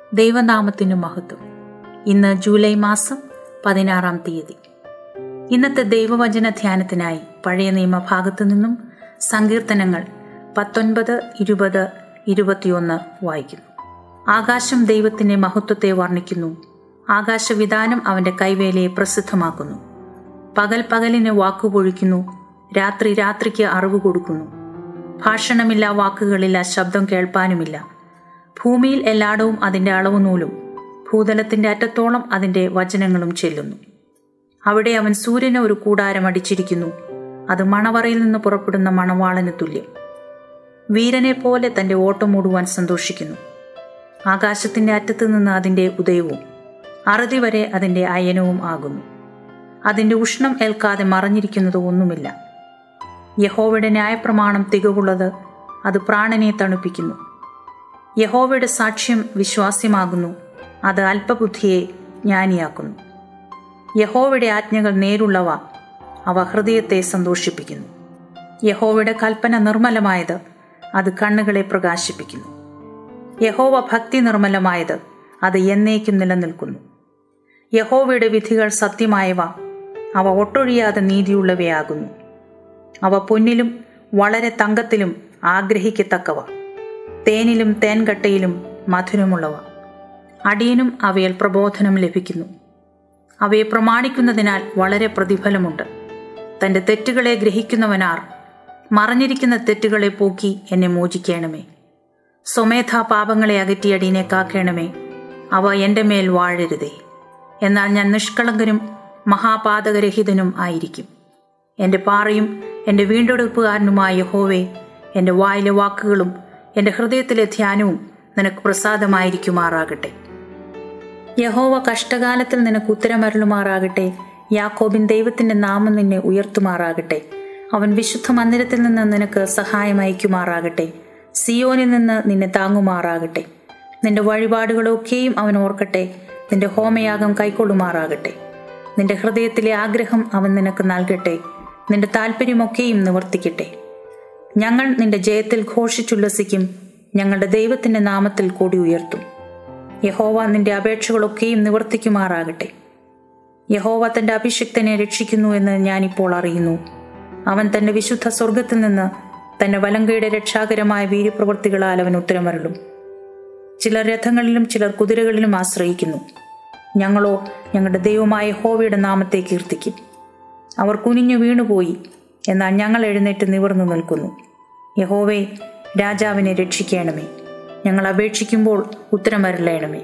ദൈവനാമത്തിനു മഹത്വം ഇന്ന് ജൂലൈ മാസം പതിനാറാം തീയതി ഇന്നത്തെ ദൈവവചന ധ്യാനത്തിനായി പഴയ നിയമഭാഗത്തു നിന്നും സങ്കീർത്തനങ്ങൾ പത്തൊൻപത് ഇരുപത് ഇരുപത്തിയൊന്ന് വായിക്കുന്നു ആകാശം ദൈവത്തിന്റെ മഹത്വത്തെ വർണ്ണിക്കുന്നു ആകാശവിധാനം അവന്റെ കൈവേലയെ പ്രസിദ്ധമാക്കുന്നു പകൽ പകലിന് വാക്കുപൊഴിക്കുന്നു രാത്രി രാത്രിക്ക് അറിവ് കൊടുക്കുന്നു ഭാഷണമില്ല വാക്കുകളില്ല ശബ്ദം കേൾപ്പാനുമില്ല ഭൂമിയിൽ എല്ലായിടവും അതിന്റെ അളവുനൂലും ഭൂതലത്തിന്റെ അറ്റത്തോളം അതിന്റെ വചനങ്ങളും ചെല്ലുന്നു അവിടെ അവൻ സൂര്യന് ഒരു കൂടാരം അടിച്ചിരിക്കുന്നു അത് മണവറയിൽ നിന്ന് പുറപ്പെടുന്ന മണവാളന് തുല്യം വീരനെ പോലെ തന്റെ ഓട്ടം മൂടുവാൻ സന്തോഷിക്കുന്നു ആകാശത്തിന്റെ അറ്റത്ത് നിന്ന് അതിന്റെ ഉദയവും അറുതി വരെ അതിന്റെ അയനവും ആകുന്നു അതിന്റെ ഉഷ്ണം ഏൽക്കാതെ മറഞ്ഞിരിക്കുന്നത് ഒന്നുമില്ല യഹോവയുടെ ന്യായപ്രമാണം തികവുള്ളത് അത് പ്രാണനെ തണുപ്പിക്കുന്നു യഹോവയുടെ സാക്ഷ്യം വിശ്വാസ്യമാകുന്നു അത് അല്പബുദ്ധിയെ ജ്ഞാനിയാക്കുന്നു യഹോവയുടെ ആജ്ഞകൾ നേരുള്ളവ അവ ഹൃദയത്തെ സന്തോഷിപ്പിക്കുന്നു യഹോവയുടെ കൽപ്പന നിർമ്മലമായത് അത് കണ്ണുകളെ പ്രകാശിപ്പിക്കുന്നു യഹോവ ഭക്തി നിർമ്മലമായത് അത് എന്നേക്കും നിലനിൽക്കുന്നു യഹോവയുടെ വിധികൾ സത്യമായവ അവ ഒട്ടൊഴിയാതെ നീതിയുള്ളവയാകുന്നു അവ പൊന്നിലും വളരെ തങ്കത്തിലും ആഗ്രഹിക്കത്തക്കവ തേനിലും തേൻകട്ടയിലും മധുരമുള്ളവ അടിയനും അവയിൽ പ്രബോധനം ലഭിക്കുന്നു അവയെ പ്രമാണിക്കുന്നതിനാൽ വളരെ പ്രതിഫലമുണ്ട് തന്റെ തെറ്റുകളെ ഗ്രഹിക്കുന്നവനാർ മറഞ്ഞിരിക്കുന്ന തെറ്റുകളെ പോക്കി എന്നെ മോചിക്കണമേ സ്വമേധ പാപങ്ങളെ അകറ്റി അടിയനെ കാക്കണമേ അവ എൻ്റെ മേൽ വാഴരുതേ എന്നാൽ ഞാൻ നിഷ്കളങ്കനും മഹാപാതകരഹിതനും ആയിരിക്കും എൻ്റെ പാറയും എൻ്റെ വീണ്ടെടുപ്പുകാരനുമായ യഹോവേ എൻ്റെ വായിലെ വാക്കുകളും എൻ്റെ ഹൃദയത്തിലെ ധ്യാനവും നിനക്ക് പ്രസാദമായിരിക്കുമാറാകട്ടെ യഹോവ കഷ്ടകാലത്തിൽ നിനക്ക് ഉത്തരമരളുമാറാകട്ടെ യാക്കോബിൻ ദൈവത്തിന്റെ നാമം നിന്നെ ഉയർത്തുമാറാകട്ടെ അവൻ വിശുദ്ധ മന്ദിരത്തിൽ നിന്ന് നിനക്ക് സഹായം അയക്കുമാറാകട്ടെ സിയോനിൽ നിന്ന് നിന്നെ താങ്ങുമാറാകട്ടെ നിന്റെ വഴിപാടുകളൊക്കെയും അവൻ ഓർക്കട്ടെ നിന്റെ ഹോമയാഗം കൈക്കൊള്ളുമാറാകട്ടെ നിന്റെ ഹൃദയത്തിലെ ആഗ്രഹം അവൻ നിനക്ക് നൽകട്ടെ നിന്റെ താല്പര്യമൊക്കെയും നിവർത്തിക്കട്ടെ ഞങ്ങൾ നിന്റെ ജയത്തിൽ ഘോഷിച്ചുല്ലസിക്കും ഞങ്ങളുടെ ദൈവത്തിന്റെ നാമത്തിൽ കൊടി ഉയർത്തും യഹോവ നിന്റെ അപേക്ഷകളൊക്കെയും നിവർത്തിക്കുമാറാകട്ടെ യഹോവ തന്റെ അഭിഷിക്തനെ രക്ഷിക്കുന്നു എന്ന് ഞാനിപ്പോൾ അറിയുന്നു അവൻ തന്റെ വിശുദ്ധ സ്വർഗത്തിൽ നിന്ന് തന്റെ വലങ്കയുടെ രക്ഷാകരമായ വീര്യപ്രവൃത്തികളാൽ അവൻ ഉത്തരമരളും ചിലർ രഥങ്ങളിലും ചിലർ കുതിരകളിലും ആശ്രയിക്കുന്നു ഞങ്ങളോ ഞങ്ങളുടെ ദൈവമായ യഹോവയുടെ നാമത്തെ കീർത്തിക്കും അവർ കുനിഞ്ഞു വീണുപോയി എന്നാൽ ഞങ്ങൾ എഴുന്നേറ്റ് നിവർന്നു നിൽക്കുന്നു യഹോവേ രാജാവിനെ രക്ഷിക്കണമേ ഞങ്ങൾ അപേക്ഷിക്കുമ്പോൾ ഉത്തരമരളയണമേ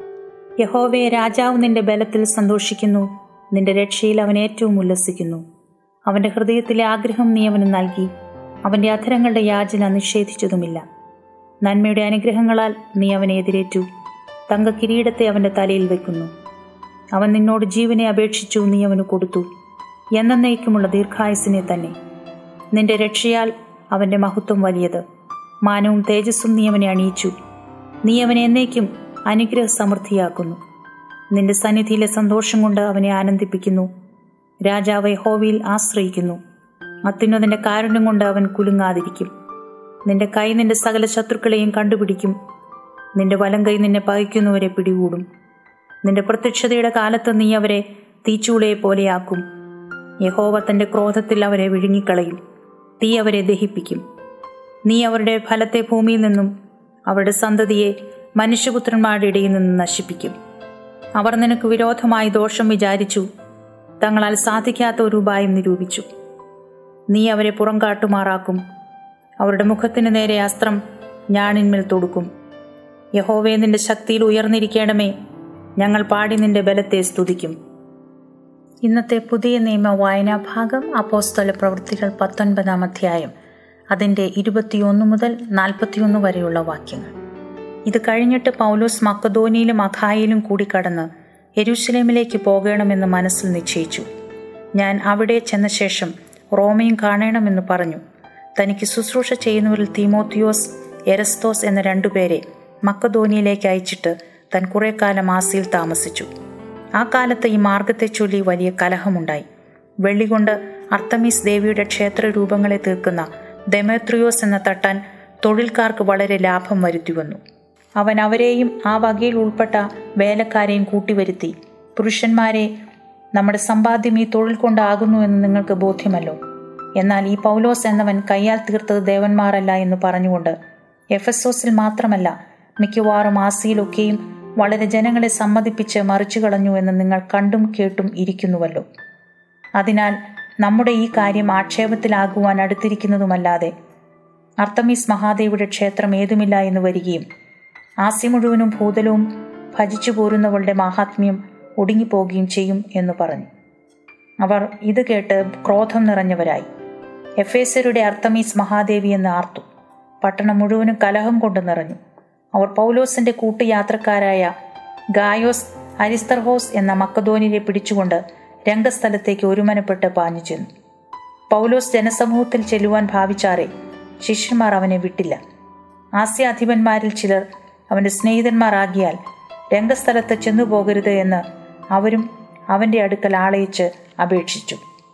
യഹോവയെ രാജാവ് നിന്റെ ബലത്തിൽ സന്തോഷിക്കുന്നു നിന്റെ രക്ഷയിൽ അവൻ ഏറ്റവും ഉല്ലസിക്കുന്നു അവന്റെ ഹൃദയത്തിലെ ആഗ്രഹം നീ അവന് നൽകി അവന്റെ അധരങ്ങളുടെ യാചന നിഷേധിച്ചതുമില്ല നന്മയുടെ അനുഗ്രഹങ്ങളാൽ നീ അവനെ എതിരേറ്റു തങ്ക കിരീടത്തെ അവന്റെ തലയിൽ വെക്കുന്നു അവൻ നിന്നോട് ജീവനെ അപേക്ഷിച്ചു നീ അവന് കൊടുത്തു എന്നേക്കുമുള്ള ദീർഘായുസിനെ തന്നെ നിന്റെ രക്ഷയാൽ അവന്റെ മഹത്വം വലിയത് മാനവും തേജസ്സും നീ അവനെ അണിയിച്ചു നീ അവനെ എന്നേക്കും അനുഗ്രഹ സമൃദ്ധിയാക്കുന്നു നിന്റെ സന്നിധിയിലെ സന്തോഷം കൊണ്ട് അവനെ ആനന്ദിപ്പിക്കുന്നു രാജാവ് യഹോവയിൽ ആശ്രയിക്കുന്നു അത്യുന്നതിന്റെ കാരുണ്യം കൊണ്ട് അവൻ കുലുങ്ങാതിരിക്കും നിന്റെ കൈ നിന്റെ സകല ശത്രുക്കളെയും കണ്ടുപിടിക്കും നിന്റെ വലം കൈ നിന്നെ പകയ്ക്കുന്നവരെ പിടികൂടും നിന്റെ പ്രത്യക്ഷതയുടെ കാലത്ത് നീ അവരെ തീച്ചൂളയെ പോലെയാക്കും യഹോവ തന്റെ ക്രോധത്തിൽ അവരെ വിഴുങ്ങിക്കളയും തീ അവരെ ദഹിപ്പിക്കും നീ അവരുടെ ഫലത്തെ ഭൂമിയിൽ നിന്നും അവരുടെ സന്തതിയെ മനുഷ്യപുത്രന്മാരുടെ ഇടയിൽ നിന്നും നശിപ്പിക്കും അവർ നിനക്ക് വിരോധമായി ദോഷം വിചാരിച്ചു തങ്ങളാൽ സാധിക്കാത്ത ഒരു ഉപായം നിരൂപിച്ചു നീ അവരെ പുറം കാട്ടുമാറാക്കും അവരുടെ മുഖത്തിന് നേരെ അസ്ത്രം ഞാണിന്മേൽ തൊടുക്കും യഹോവേ നിന്റെ ശക്തിയിൽ ഉയർന്നിരിക്കണമേ ഞങ്ങൾ പാടി നിന്റെ ബലത്തെ സ്തുതിക്കും ഇന്നത്തെ പുതിയ നിയമ വായനാ ഭാഗം അപ്പോസ്തല പ്രവൃത്തികൾ പത്തൊൻപതാം അധ്യായം അതിൻ്റെ ഇരുപത്തിയൊന്ന് മുതൽ നാൽപ്പത്തിയൊന്ന് വരെയുള്ള വാക്യങ്ങൾ ഇത് കഴിഞ്ഞിട്ട് പൗലോസ് മക്കധോനിയിലും അഖായിലും കൂടി കടന്ന് യെരൂശലേമിലേക്ക് പോകണമെന്ന് മനസ്സിൽ നിശ്ചയിച്ചു ഞാൻ അവിടെ ചെന്ന ശേഷം റോമയും കാണണമെന്ന് പറഞ്ഞു തനിക്ക് ശുശ്രൂഷ ചെയ്യുന്നവരിൽ തീമോത്തിയോസ് എരസ്തോസ് എന്ന രണ്ടുപേരെ മക്കധോനിയിലേക്ക് അയച്ചിട്ട് താൻ കുറെ കാലം ആസിയിൽ താമസിച്ചു ആ കാലത്ത് ഈ മാർഗത്തെ ചൊല്ലി വലിയ കലഹമുണ്ടായി വെള്ളികൊണ്ട് അർത്തമീസ് ദേവിയുടെ ക്ഷേത്ര രൂപങ്ങളെ തീർക്കുന്ന ദെമേത്രിയോസ് എന്ന തട്ടാൻ തൊഴിൽക്കാർക്ക് വളരെ ലാഭം വരുത്തി വന്നു അവൻ അവരെയും ആ വകയിൽ ഉൾപ്പെട്ട വേലക്കാരെയും കൂട്ടിവരുത്തി പുരുഷന്മാരെ നമ്മുടെ സമ്പാദ്യം ഈ തൊഴിൽ കൊണ്ടാകുന്നു എന്ന് നിങ്ങൾക്ക് ബോധ്യമല്ലോ എന്നാൽ ഈ പൗലോസ് എന്നവൻ കയ്യാൽ തീർത്തത് ദേവന്മാരല്ല എന്ന് പറഞ്ഞുകൊണ്ട് എഫസോസിൽ മാത്രമല്ല മിക്കവാറും ആസിയിലൊക്കെയും വളരെ ജനങ്ങളെ സമ്മതിപ്പിച്ച് മറിച്ചു കളഞ്ഞു എന്ന് നിങ്ങൾ കണ്ടും കേട്ടും ഇരിക്കുന്നുവല്ലോ അതിനാൽ നമ്മുടെ ഈ കാര്യം ആക്ഷേപത്തിലാകുവാൻ അടുത്തിരിക്കുന്നതുമല്ലാതെ അർത്തമീസ് മഹാദേവിയുടെ ക്ഷേത്രം ഏതുമില്ല എന്ന് വരികയും ആസി മുഴുവനും ഭൂതലവും ഭജിച്ചു പോരുന്നവളുടെ മാഹാത്മ്യം ഒടുങ്ങിപ്പോകുകയും ചെയ്യും എന്ന് പറഞ്ഞു അവർ ഇത് കേട്ട് ക്രോധം നിറഞ്ഞവരായി എഫേസരുടെ അർത്തമീസ് മഹാദേവി എന്ന് ആർത്തു പട്ടണം മുഴുവനും കലഹം കൊണ്ട് നിറഞ്ഞു അവർ പൗലോസിന്റെ കൂട്ടുയാത്രക്കാരായ ഗായോസ് അരിസ്തർഹോസ് എന്ന മക്കധോനിനെ പിടിച്ചുകൊണ്ട് രംഗസ്ഥലത്തേക്ക് ഒരുമനപ്പെട്ട് പാഞ്ഞു ചെന്നു പൗലോസ് ജനസമൂഹത്തിൽ ചെല്ലുവാൻ ഭാവിച്ചാറെ ശിഷ്യന്മാർ അവനെ വിട്ടില്ല ആസ്യാധിപന്മാരിൽ ചിലർ അവന്റെ സ്നേഹിതന്മാരാകിയാൽ രംഗസ്ഥലത്ത് ചെന്നു പോകരുത് എന്ന് അവരും അവന്റെ അടുക്കൽ ആളയിച്ച് അപേക്ഷിച്ചു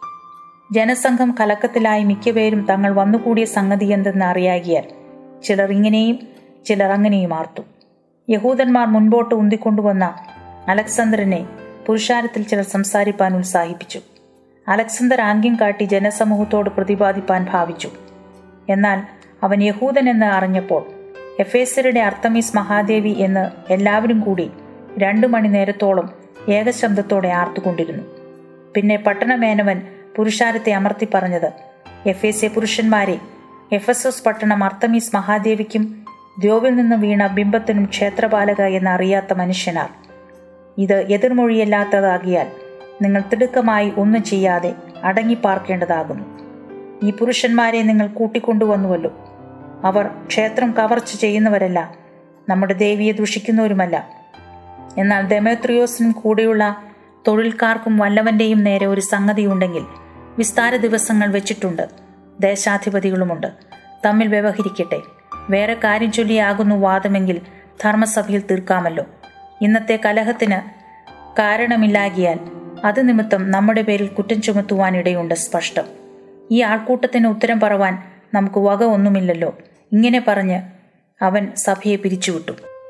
ജനസംഘം കലക്കത്തിലായി മിക്കപേരും തങ്ങൾ വന്നുകൂടിയ സംഗതി എന്തെന്ന് അറിയാകിയാൽ ചിലർ ഇങ്ങനെയും ചിലർ അങ്ങനെയും ആർത്തു യഹൂദന്മാർ മുൻപോട്ട് ഉന്തിക്കൊണ്ടുവന്ന അലക്സാണ്ടറിനെ പുരുഷാരത്തിൽ ചിലർ സംസാരിപ്പാൻ ഉത്സാഹിപ്പിച്ചു അലക്സാണ്ടർ ആംഗ്യം കാട്ടി ജനസമൂഹത്തോട് പ്രതിപാദിപ്പാൻ ഭാവിച്ചു എന്നാൽ അവൻ യഹൂദൻ എന്ന് അറിഞ്ഞപ്പോൾ എഫേസരുടെ അർത്തമീസ് മഹാദേവി എന്ന് എല്ലാവരും കൂടി രണ്ടു മണി നേരത്തോളം ഏകശബ്ദത്തോടെ ആർത്തുകൊണ്ടിരുന്നു പിന്നെ പട്ടണമേനവൻ പുരുഷാരത്തെ അമർത്തി പറഞ്ഞത് എഫേസെ പുരുഷന്മാരെ എഫസോസ് പട്ടണം അർത്തമീസ് മഹാദേവിക്കും ദ്യോവിൽ നിന്ന് വീണ ബിംബത്തിനും ക്ഷേത്രപാലക എന്നറിയാത്ത മനുഷ്യനാർ ഇത് എതിർമൊഴിയല്ലാത്തതാകിയാൽ നിങ്ങൾ തിടുക്കമായി ഒന്നും ചെയ്യാതെ അടങ്ങിപ്പാർക്കേണ്ടതാകുന്നു ഈ പുരുഷന്മാരെ നിങ്ങൾ കൂട്ടിക്കൊണ്ടുവന്നുവല്ലോ അവർ ക്ഷേത്രം കവർച്ച ചെയ്യുന്നവരല്ല നമ്മുടെ ദേവിയെ ദുഷിക്കുന്നവരുമല്ല എന്നാൽ ദെമേത്രിയോസിനും കൂടെയുള്ള തൊഴിൽക്കാർക്കും വല്ലവന്റെയും നേരെ ഒരു സംഗതിയുണ്ടെങ്കിൽ വിസ്താര ദിവസങ്ങൾ വെച്ചിട്ടുണ്ട് ദേശാധിപതികളുമുണ്ട് തമ്മിൽ വ്യവഹരിക്കട്ടെ വേറെ കാര്യം ചൊല്ലിയാകുന്നു വാദമെങ്കിൽ ധർമ്മസഭയിൽ തീർക്കാമല്ലോ ഇന്നത്തെ കലഹത്തിന് കാരണമില്ലാകിയാൽ അത് നിമിത്തം നമ്മുടെ പേരിൽ കുറ്റം ചുമത്തുവാനിടയുണ്ട് സ്പഷ്ടം ഈ ആൾക്കൂട്ടത്തിന് ഉത്തരം പറവാൻ നമുക്ക് വക ഒന്നുമില്ലല്ലോ ഇങ്ങനെ പറഞ്ഞ് അവൻ സഭയെ പിരിച്ചുവിട്ടു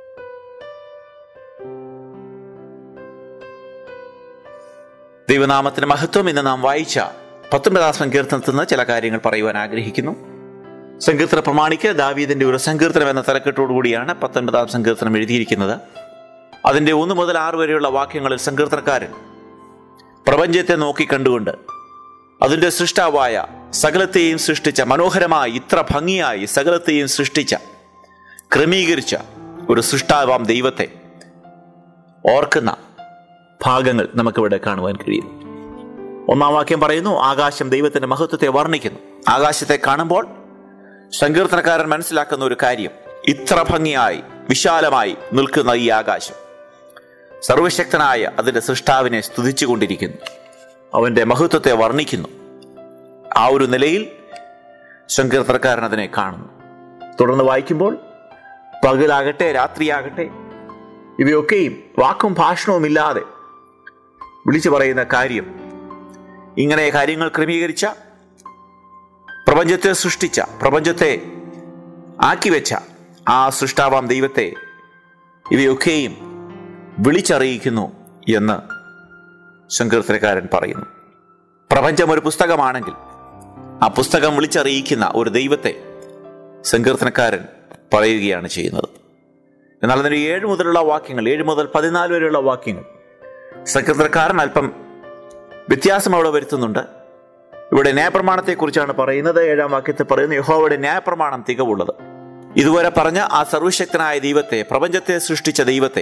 ദൈവനാമത്തിന് മഹത്വം ഇന്ന് നാം വായിച്ച പത്തൊൻപതാം സങ്കീർത്തനത്തിൽ നിന്ന് ചില കാര്യങ്ങൾ പറയുവാൻ ആഗ്രഹിക്കുന്നു സങ്കീർത്തന പ്രമാണിക്ക് ദാവീദിന്റെ ഒരു സങ്കീർത്തനം എന്ന തലക്കെട്ടോടുകൂടിയാണ് പത്തൊൻപതാം സങ്കീർത്തനം എഴുതിയിരിക്കുന്നത് അതിന്റെ ഒന്ന് മുതൽ ആറ് വരെയുള്ള വാക്യങ്ങളിൽ സങ്കീർത്തനക്കാരൻ പ്രപഞ്ചത്തെ നോക്കി കണ്ടുകൊണ്ട് അതിന്റെ സൃഷ്ടാവായ സകലത്തെയും സൃഷ്ടിച്ച മനോഹരമായി ഇത്ര ഭംഗിയായി സകലത്തെയും സൃഷ്ടിച്ച ക്രമീകരിച്ച ഒരു സൃഷ്ടാവാം ദൈവത്തെ ഓർക്കുന്ന ഭാഗങ്ങൾ നമുക്കിവിടെ കാണുവാൻ കഴിയുന്നു ഒന്നാം വാക്യം പറയുന്നു ആകാശം ദൈവത്തിന്റെ മഹത്വത്തെ വർണ്ണിക്കുന്നു ആകാശത്തെ കാണുമ്പോൾ സങ്കീർത്തനക്കാരൻ മനസ്സിലാക്കുന്ന ഒരു കാര്യം ഇത്ര ഭംഗിയായി വിശാലമായി നിൽക്കുന്ന ഈ ആകാശം സർവശക്തനായ അതിന്റെ സൃഷ്ടാവിനെ സ്തുതിച്ചുകൊണ്ടിരിക്കുന്നു അവന്റെ മഹത്വത്തെ വർണ്ണിക്കുന്നു ആ ഒരു നിലയിൽ സങ്കീർത്തനക്കാരൻ അതിനെ കാണുന്നു തുടർന്ന് വായിക്കുമ്പോൾ പകലാകട്ടെ രാത്രിയാകട്ടെ ഇവയൊക്കെയും വാക്കും ഭാഷണവും ഇല്ലാതെ വിളിച്ചു പറയുന്ന കാര്യം ഇങ്ങനെ കാര്യങ്ങൾ ക്രമീകരിച്ച പ്രപഞ്ചത്തെ സൃഷ്ടിച്ച പ്രപഞ്ചത്തെ ആക്കി വെച്ച ആ സൃഷ്ടാവാം ദൈവത്തെ ഇവയൊക്കെയും വിളിച്ചറിയിക്കുന്നു എന്ന് സങ്കീർത്തനക്കാരൻ പറയുന്നു പ്രപഞ്ചം ഒരു പുസ്തകമാണെങ്കിൽ ആ പുസ്തകം വിളിച്ചറിയിക്കുന്ന ഒരു ദൈവത്തെ സങ്കീർത്തനക്കാരൻ പറയുകയാണ് ചെയ്യുന്നത് എന്നാൽ അതിന് ഏഴ് മുതലുള്ള വാക്യങ്ങൾ ഏഴ് മുതൽ പതിനാല് വരെയുള്ള വാക്യങ്ങൾ സങ്കീർത്തനക്കാരൻ അല്പം വ്യത്യാസം അവിടെ വരുത്തുന്നുണ്ട് ഇവിടെ ന്യായപ്രമാണത്തെക്കുറിച്ചാണ് പറയുന്നത് ഏഴാം വാക്യത്തിൽ പറയുന്നു യഹോവയുടെ ന്യായപ്രമാണം തികവുള്ളത് ഇതുവരെ പറഞ്ഞ ആ സർവശക്തനായ ദൈവത്തെ പ്രപഞ്ചത്തെ സൃഷ്ടിച്ച ദൈവത്തെ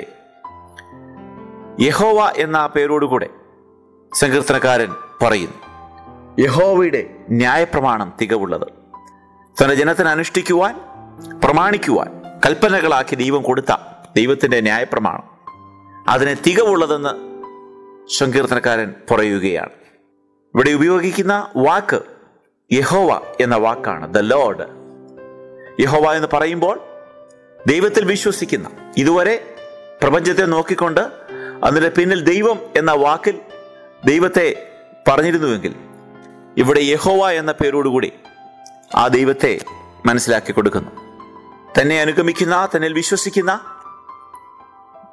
യഹോവ എന്ന ആ പേരോടുകൂടെ സങ്കീർത്തനക്കാരൻ പറയുന്നു യഹോവയുടെ ന്യായപ്രമാണം തികവുള്ളത് തന്റെ ജനത്തിന് അനുഷ്ഠിക്കുവാൻ പ്രമാണിക്കുവാൻ കൽപ്പനകളാക്കി ദൈവം കൊടുത്ത ദൈവത്തിന്റെ ന്യായപ്രമാണം അതിനെ തികവുള്ളതെന്ന് സങ്കീർത്തനക്കാരൻ പറയുകയാണ് ഇവിടെ ഉപയോഗിക്കുന്ന വാക്ക് യഹോവ എന്ന വാക്കാണ് ദ ലോഡ് യഹോവ എന്ന് പറയുമ്പോൾ ദൈവത്തിൽ വിശ്വസിക്കുന്ന ഇതുവരെ പ്രപഞ്ചത്തെ നോക്കിക്കൊണ്ട് അതിന്റെ പിന്നിൽ ദൈവം എന്ന വാക്കിൽ ദൈവത്തെ പറഞ്ഞിരുന്നുവെങ്കിൽ ഇവിടെ യഹോവ എന്ന പേരോടുകൂടി ആ ദൈവത്തെ മനസ്സിലാക്കി കൊടുക്കുന്നു തന്നെ അനുഗമിക്കുന്ന തന്നിൽ വിശ്വസിക്കുന്ന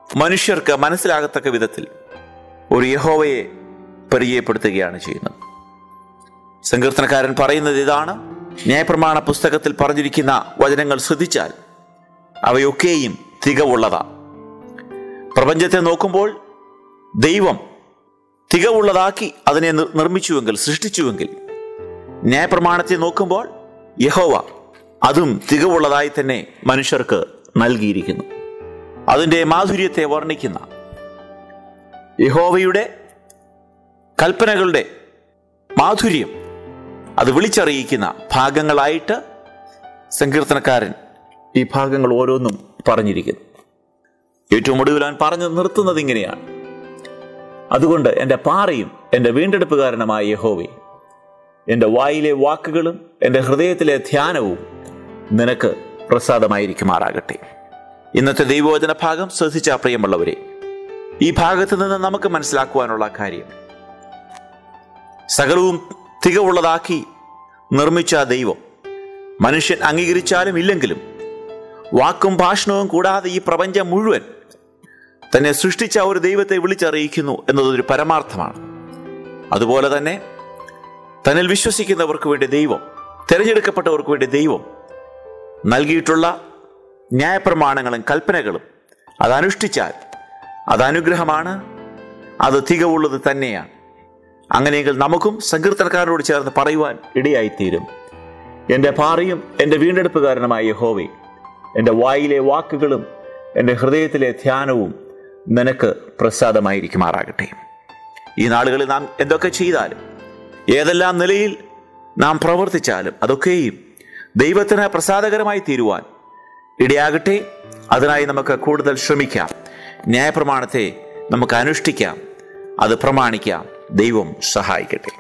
മനുഷ്യർക്ക് മനസ്സിലാകത്തക്ക വിധത്തിൽ ഒരു യഹോവയെ പരിചയപ്പെടുത്തുകയാണ് ചെയ്യുന്നത് സങ്കീർത്തനക്കാരൻ പറയുന്നത് ഇതാണ് ന്യായപ്രമാണ പുസ്തകത്തിൽ പറഞ്ഞിരിക്കുന്ന വചനങ്ങൾ ശ്രദ്ധിച്ചാൽ അവയൊക്കെയും തികവുള്ളതാ പ്രപഞ്ചത്തെ നോക്കുമ്പോൾ ദൈവം തികവുള്ളതാക്കി അതിനെ നിർ- നിർമ്മിച്ചുവെങ്കിൽ സൃഷ്ടിച്ചുവെങ്കിൽ ന്യായപ്രമാണത്തെ നോക്കുമ്പോൾ യഹോവ അതും തികവുള്ളതായി തന്നെ മനുഷ്യർക്ക് നൽകിയിരിക്കുന്നു അതിൻ്റെ മാധുര്യത്തെ വർണ്ണിക്കുന്ന യഹോവയുടെ കൽപ്പനകളുടെ മാധുര്യം അത് വിളിച്ചറിയിക്കുന്ന ഭാഗങ്ങളായിട്ട് സങ്കീർത്തനക്കാരൻ ഈ ഭാഗങ്ങൾ ഓരോന്നും പറഞ്ഞിരിക്കുന്നു ഏറ്റവും ഒടുവിൽ അവൻ പറഞ്ഞു നിർത്തുന്നത് ഇങ്ങനെയാണ് അതുകൊണ്ട് എൻ്റെ പാറയും എൻ്റെ വീണ്ടെടുപ്പുകാരനുമായ യഹോവേ എൻ്റെ വായിലെ വാക്കുകളും എൻ്റെ ഹൃദയത്തിലെ ധ്യാനവും നിനക്ക് പ്രസാദമായിരിക്കുമാറാകട്ടെ ഇന്നത്തെ ദൈവവചന ഭാഗം ശ്രദ്ധിച്ച പ്രിയമുള്ളവരെ ഈ ഭാഗത്ത് നിന്ന് നമുക്ക് മനസ്സിലാക്കുവാനുള്ള കാര്യം സകലവും തികവുള്ളതാക്കി നിർമ്മിച്ച ആ ദൈവം മനുഷ്യൻ അംഗീകരിച്ചാലും ഇല്ലെങ്കിലും വാക്കും ഭാഷണവും കൂടാതെ ഈ പ്രപഞ്ചം മുഴുവൻ തന്നെ സൃഷ്ടിച്ച ഒരു ദൈവത്തെ വിളിച്ചറിയിക്കുന്നു എന്നതൊരു പരമാർത്ഥമാണ് അതുപോലെ തന്നെ തന്നിൽ വിശ്വസിക്കുന്നവർക്ക് വേണ്ടി ദൈവം തിരഞ്ഞെടുക്കപ്പെട്ടവർക്ക് വേണ്ടി ദൈവം നൽകിയിട്ടുള്ള ന്യായപ്രമാണങ്ങളും കൽപ്പനകളും അത് അനുഷ്ഠിച്ചാൽ അത് അനുഗ്രഹമാണ് അത് തികവുള്ളത് തന്നെയാണ് അങ്ങനെയെങ്കിൽ നമുക്കും സങ്കീർത്തനക്കാരോട് ചേർന്ന് പറയുവാൻ ഇടയായിത്തീരും എൻ്റെ പാറയും എൻ്റെ വീണ്ടെടുപ്പുകാരനുമായ യഹോവേ എൻ്റെ വായിലെ വാക്കുകളും എൻ്റെ ഹൃദയത്തിലെ ധ്യാനവും നിനക്ക് പ്രസാദമായിരിക്കുമാറാകട്ടെ ഈ നാളുകളിൽ നാം എന്തൊക്കെ ചെയ്താലും ഏതെല്ലാം നിലയിൽ നാം പ്രവർത്തിച്ചാലും അതൊക്കെയും ദൈവത്തിന് പ്രസാദകരമായി തീരുവാൻ ഇടയാകട്ടെ അതിനായി നമുക്ക് കൂടുതൽ ശ്രമിക്കാം ന്യായപ്രമാണത്തെ നമുക്ക് അനുഷ്ഠിക്കാം അത് പ്രമാണിക്കാം ദൈവം സഹായിക്കട്ടെ